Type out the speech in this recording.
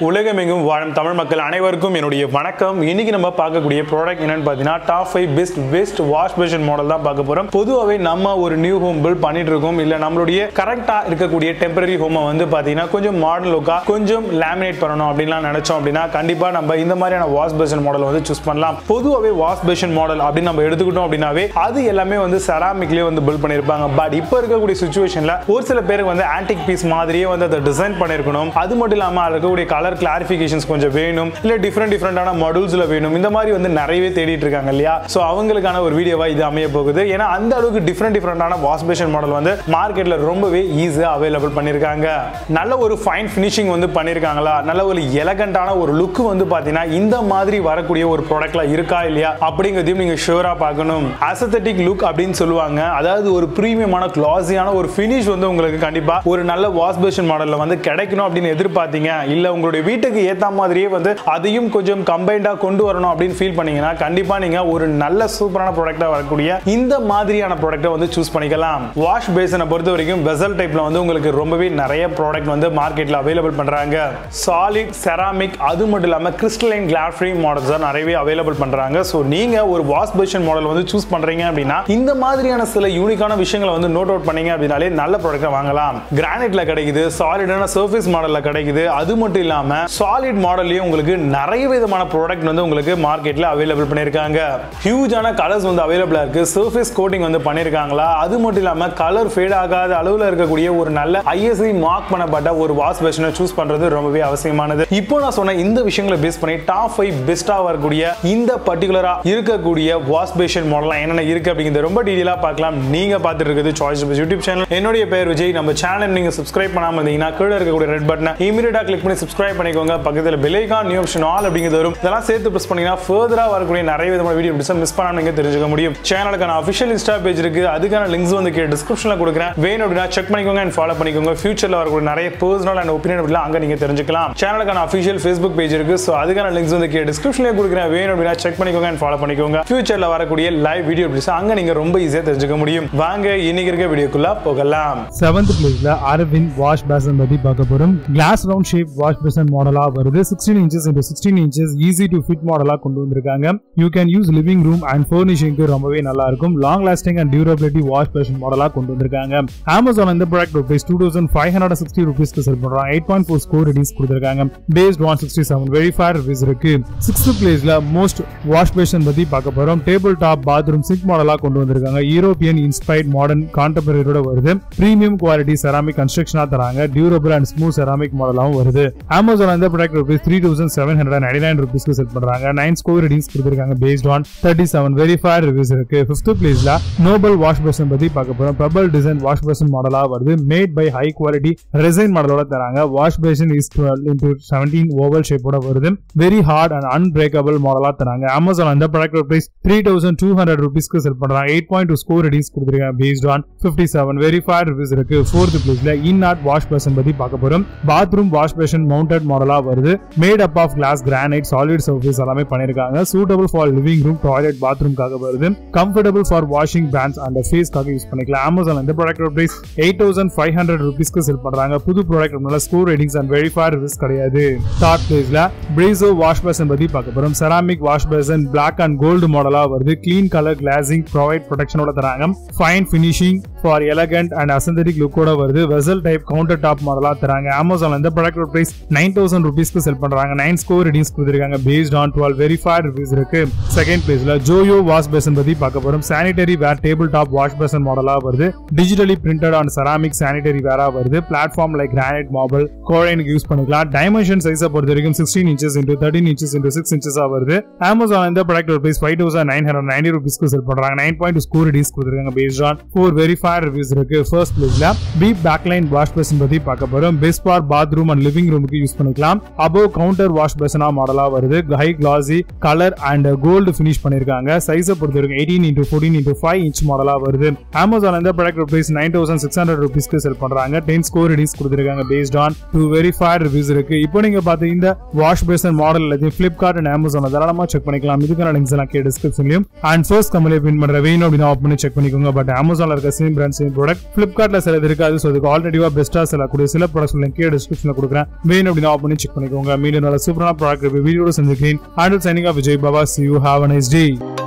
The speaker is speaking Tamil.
உலகமெங்கும் வாழும் தமிழ் மக்கள் அனைவருக்கும் என்னுடைய வணக்கம் இன்னைக்கு நம்ம பார்க்கக்கூடிய ப்ராடக்ட் என்னன்னு பார்த்தீங்கன்னா top five best best wash basin model தான் பார்க்க போறோம் பொதுவாகவே நம்ம ஒரு நியூ ஹோம் பில்ட் பண்ணிட்டு இருக்கோம் இல்ல நம்மளுடைய கரெக்டா இருக்கக்கூடிய டெம்பரரி ஹோமை வந்து பார்த்தீங்கன்னா கொஞ்சம் மாடர்ன் லுக்கா கொஞ்சம் லேமினேட் பண்ணணும் அப்படின்லாம் நினைச்சோம் அப்படின்னா கண்டிப்பா நம்ம இந்த மாதிரியான வாஷ் பேஷன் மாடல் வந்து சூஸ் பண்ணலாம் பொதுவாகவே வாஷ் பேஷன் மாடல் அப்படின்னு நம்ம எடுத்துக்கிட்டோம் அப்படின்னாவே அது எல்லாமே வந்து செராமிக்லேயே வந்து பில்ட் பண்ணியிருப்பாங்க பட் இப்போ இருக்கக்கூடிய சுச்சுவேஷன்ல ஒரு சில பேருக்கு வந்து ஆன்டிக் பீஸ் மாதிரியே வந்து அதை டிசைன் பண்ணியிருக்கணும் அது மட்டும் இல்லாமல் அதில் இருக்கக்கூடிய கலர் கிளாரிஃபிகேஷன்ஸ் கொஞ்சம் வேணும் இல்லை டிஃப்ரெண்ட் டிஃப்ரெண்டான மாடல்ஸில் வேணும் இந்த மாதிரி வந்து நிறையவே தேடிட்டு இருக்காங்க இல்லையா ஸோ அவங்களுக்கான ஒரு வீடியோவா இது அமைய போகுது ஏன்னா அந்த அளவுக்கு டிஃப்ரெண்ட் டிஃப்ரெண்டான வாஷ் பேஷன் மாடல் வந்து மார்க்கெட்டில் ரொம்பவே ஈஸியாக அவைலபிள் பண்ணியிருக்காங்க நல்ல ஒரு ஃபைன் ஃபினிஷிங் வந்து பண்ணியிருக்காங்களா நல்ல ஒரு எலகண்டான ஒரு லுக் வந்து பார்த்தீங்கன்னா இந்த மாதிரி வரக்கூடிய ஒரு ப்ராடக்ட்ல இருக்கா இல்லையா அப்படிங்கிறதையும் நீங்கள் ஷூராக பார்க்கணும் அசத்தட்டிக் லுக் அப்படின்னு சொல்லுவாங்க அதாவது ஒரு ப்ரீமியமான கிளாஸியான ஒரு ஃபினிஷ் வந்து உங்களுக்கு கண்டிப்பாக ஒரு நல்ல வாஷ் பேஷன் மாடலில் வந்து கிடைக்கணும் அப்படின்னு எதிர்பார்த்தீங்க இல்லை உங்களுடைய வீட்டுக்கு ஏற்ற மாதிரியே வந்து அதையும் கொஞ்சம் கம்பைண்டாக கொண்டு வரணும் அப்படின்னு ஃபீல் பண்ணீங்கன்னா கண்டிப்பாக நீங்கள் ஒரு நல்ல சூப்பரான ப்ராடக்டாக வரக்கூடிய இந்த மாதிரியான ப்ராடக்ட்டை வந்து சூஸ் பண்ணிக்கலாம் வாஷ் பேசனை பொறுத்த வரைக்கும் வெசல் டைப்பில் வந்து உங்களுக்கு ரொம்பவே நிறைய ப்ராடக்ட் வந்து மார்க்கெட்டில் அவைலபிள் பண்ணுறாங்க சாலிட் செராமிக் அது மட்டும் இல்லாமல் கிறிஸ்டலைன் கிளாஸ் ஃப்ரீ மாடல்ஸ் தான் நிறையவே அவைலபிள் பண்ணுறாங்க ஸோ நீங்கள் ஒரு வாஷ் பேஷன் மாடல் வந்து சூஸ் பண்ணுறீங்க அப்படின்னா இந்த மாதிரியான சில யூனிக்கான விஷயங்களை வந்து நோட் அவுட் பண்ணீங்க அப்படின்னாலே நல்ல ப்ராடக்ட்டை வாங்கலாம் கிரானைட்ல கிடைக்குது சாலிடான சர்ஃபேஸ் மாடலில் கிடைக்குது அது மட்டும் இல்லாமல் சாலிட் மாடல்லையும் உங்களுக்கு நிறைய விதமான ப்ராடக்ட் வந்து உங்களுக்கு மார்க்கெட்டில் அவைலபிள் பண்ணியிருக்காங்க ஹியூஜான கலர்ஸ் வந்து அவைலபிளாக இருக்கு சர்ஃபேஸ் கோட்டிங் வந்து பண்ணியிருக்காங்களா அது மட்டும் இல்லாமல் கலர் ஃபேட் ஆகாத அளவில் இருக்கக்கூடிய ஒரு நல்ல ஐஎஸ்ஐ மார்க் பண்ணப்பட்ட ஒரு வாஷ் பேஷனை சூஸ் பண்ணுறது ரொம்பவே அவசியமானது இப்போ நான் சொன்ன இந்த விஷயங்களை பேஸ் பண்ணி டாப் ஃபைவ் பெஸ்ட்டாக வரக்கூடிய இந்த பர்டிகுலராக இருக்கக்கூடிய வாஷ் பேஷன் மாடலாம் என்னென்ன இருக்கு அப்படிங்கிறத ரொம்ப டீட்டெயிலாக பார்க்கலாம் நீங்க பார்த்துட்டு இருக்குது சாய்ஸ் யூடியூப் சேனல் என்னுடைய பேர் விஜய் நம்ம சேனல் நீங்க சப்ஸ்கிரைப் பண்ணாம இருந்தீங்கன்னா கீழே இருக்கக்கூடிய ரெட் பட்டனை இமீடியட்டா கிளிக் பண்ணி சப்ஸ்கிரைப் பண்ணிக்கோங்க பக்கத்தில் பெலைகான் நியூ ஆப்ஷன் ஆல் அப்படிங்கிறது வரும் இதெல்லாம் சேர்த்து ப்ரெஸ் பண்ணீங்கன்னா ஃபர்தரா வரக்கூடிய நிறைய விதமான வீடியோ மிஸ் பண்ணாம நீங்க தெரிஞ்சுக்க முடியும் சேனலுக்கான அஃபிஷியல் இன்ஸ்டா பேஜ் இருக்கு அதுக்கான லிங்க்ஸ் வந்து கீழே டிஸ்கிரிப்ஷன்ல கொடுக்குறேன் வேணும் அப்படின்னா செக் பண்ணிக்கோங்க அண்ட் ஃபாலோ பண்ணிக்கோங்க ஃபியூச்சர்ல வரக்கூடிய நிறைய பர்சனல் அண்ட் ஒப்பீனியன் அப்படிலாம் அங்க நீங்க தெரிஞ்சுக்கலாம் சேனலுக்கான அஃபிஷியல் ஃபேஸ்புக் பேஜ் இருக்கு ஸோ அதுக்கான லிங்க்ஸ் வந்து கீழே டிஸ்கிரிப்ஷன்ல கொடுக்குறேன் வேணும் அப்படின்னா செக் பண்ணிக்கோங்க அண்ட் ஃபாலோ பண்ணிக்கோங்க ஃபியூச்சர்ல வரக்கூடிய லைவ் வீடியோ அங்க நீங்க ரொம்ப ஈஸியா தெரிஞ்சுக்க முடியும் வாங்க இன்னைக்கு இருக்க வீடியோக்குள்ள போகலாம் செவன்த் பிளேஸ்ல அரவிந்த் வாஷ் பேசன் பத்தி பார்க்க போறோம் glass round shape wash basin மாடலா வருது sixteen inches into sixteen inches easy to fit மாடலா கொண்டு வந்திருக்காங்க you can use living room and ஃபர்னிஷிங்க்கு ரொம்பவே நல்லா இருக்கும் long lasting and durability wash basin மாடலா கொண்டு வந்திருக்காங்க அமேசான் இந்த product rupees two thousand five hundred sixty ருபீஸ்க்கு செல் பண்றாங்க eight point four score ratings கொடுத்திருக்காங்க based one sixty seven verify reviews இருக்கு சிக்ஸ்த் பிளேஸ்ல மோஸ்ட் வாஷ் பேஷன் பத்தி பார்க்க போறோம் டேபிள் டாப் பாத்ரூம் சிங்க் மாடலா கொண்டு வந்திருக்காங்க யூரோப்பியன் இன்ஸ்பைர்ட் மாடர்ன் கான்டெம்பரரியோட வருது பிரீமியம் குவாலிட்டி செராமிக் கன்ஸ்ட்ரக்ஷனா தராங்க டியூரபிள் அண்ட் ஸ்மூத் செராமிக் மாடலாவும் வருது அமேசான் இந்த product rupees three thousand seven hundred ninety nine ருபீஸ்க்கு செல் பண்றாங்க நைன் ஸ்கோர் ரேட்டிங்ஸ் கொடுத்திருக்காங்க based on thirty seven verify reviews இருக்கு ஃபிஃப்த் பிளேஸ்ல நோபல் வாஷ் பேஷன் பத்தி பார்க்க போறோம் பிரபல் டிசைன் வாஷ் பேஷன் மாடலா வருது made by high quality resin மாடலோட தராங்க wash basin is twelve into seventeen oval ஷேப்போட வருது வெரி ஹார்ட் அண்ட் அன்பிரேக்கபிள் மாடலா தராங்க அமேசான் அந்த product price three thousand two hundred ருபீஸ்க்கு செல் பண்றாங்க eight point two score ratings கொடுத்திருக்காங்க based on fifty seven verify reviews இருக்கு ஃபோர்த் பிளேஸ்ல இன் ஆர்ட் வாஷ் பேஷன் பத்தி பார்க்க போறோம் பாத்ரூம் வாஷ் பேஷன் மவுண்டட் மாடலா வருது made up of glass granite solid surface எல்லாமே பண்ணிருக்காங்க suitable for living room toilet பாத்ரூம்காக வருது comfortable for washing pants and ஃபேஸ்க்காக யூஸ் பண்ணிக்கலாம் அமேசான் இந்த product price eight thousand five hundred ருபீஸ்க்கு செல் பண்றாங்க புது ப்ராடக்ட் நல்ல score ratings and verify reviews கிடையாது டாப் பிளேஸ்ல பிரேசோ வாஷ் பேசன் பத்தி பார்க்க போறோம் ceramic wash basin black and gold மாடலா வருது கிளீன் கலர் கிளாசிங் ப்ரொவைட் ப்ரொடெக்ஷனோட தராங்க fine finishing for elegant and asymmetric லுக்கோட வருது வெசல் டைப் கவுண்டர் டாப் மாடலா தராங்க அமேசான் இந்த ப்ராடக்ட் பிரைஸ் நைன் தௌசண்ட் ருபீஸ்க்கு செல் பண்றாங்க நைன் ஸ்கோர் ரேட்டிங்ஸ் கொடுத்திருக்காங்க based on twelve verify reviews இருக்கு செகண்ட் பிளேஸ்ல ஜோயோ வாஷ் பேசன் பத்தி பார்க்க போறோம் sanitary ware table top wash basin மாடலா வருது digitally printed on ceramic sanitary வேரா வருது பிளாட்ஃபார்ம் லைக் கிரானைட் மார்பிள் கோரைனுக்கு யூஸ் பண்ணிக்கலாம் டைமென்ஷன் சைஸை பொறுத்த வரைக்கும் sixteen inches into thirteen inches into six இன்ச்சஸா வருது அமேசான் இந்த product rupees five thousand nine hundred ninety ருபீஸ்க்கு செல் பண்றாங்க நைன் பாயிண்ட் ஸ்கோர் ரேட்டிங்ஸ் கொடுத்துருக்காங்க based on four verify reviews இருக்கு ஃபர்ஸ்ட் பிளேஸ்ல பீப் பேக்லைன் வாஷ் பேசன் பத்தி பார்க்க போறோம் best for bathroom and living ரூமுக்கு யூஸ் பண்ணிக்கலாம் அபோவ் கவுண்டர் வாஷ் பேசனா மாடலா வருது high classy colour and gold finish பண்ணிருக்காங்க சைஸை பொறுத்த வரைக்கும் eighteen into fourteen into five inch மாடலா வருது அமேசான் இந்த product rupees nine thousand six hundred ருபீஸ்க்கு செல் பண்றாங்க டென் ஸ்கோர் ரேட்டிங்ஸ் கொடுத்துருக்காங்க based on two verify reviews இருக்கு இப்போ நீங்க பார்த்து இந்த வாஷ் பேசன் மாடல் எல்லாத்தையும் பிளிப்கார்ட் அண்ட் அமேசான் தாராளமா செக் பண்ணிக்கலாம் இதுக்கான லிங்க்ஸ் எல்லாம் கே டிஸ்கிரிப்ஷன்லயும் அண்ட் ஃபர்ஸ்ட் கம்பெனி பின் பண்ற வேணும் அப்படின்னு ஆப் பண்ணி செக் பண்ணிக்கோங்க பட் அமேசான்ல இருக்க சேம் பிராண்ட் சேம் ப்ராடக்ட் ஃபிளிப்கார்ட்ல சிலது இருக்காது ஸோ அதுக்கு ஆல்ரெடிவா பெஸ்ட்டாக செல்லக்கூடிய சில ப்ராடக்ட்ஸ் லிங்க் கீழே டிஸ்கிரிப்ஷனில் கொடுக்குறேன் வேணும் அப்படின்னு ஆஃப் பண்ணி செக் பண்ணிக்கோங்க மீண்டும் நல்ல சூப்பரான ப்ராடக்ட் வீடியோட செஞ்சுக்கிறேன் and signing off Vijay Baba see you have a nice day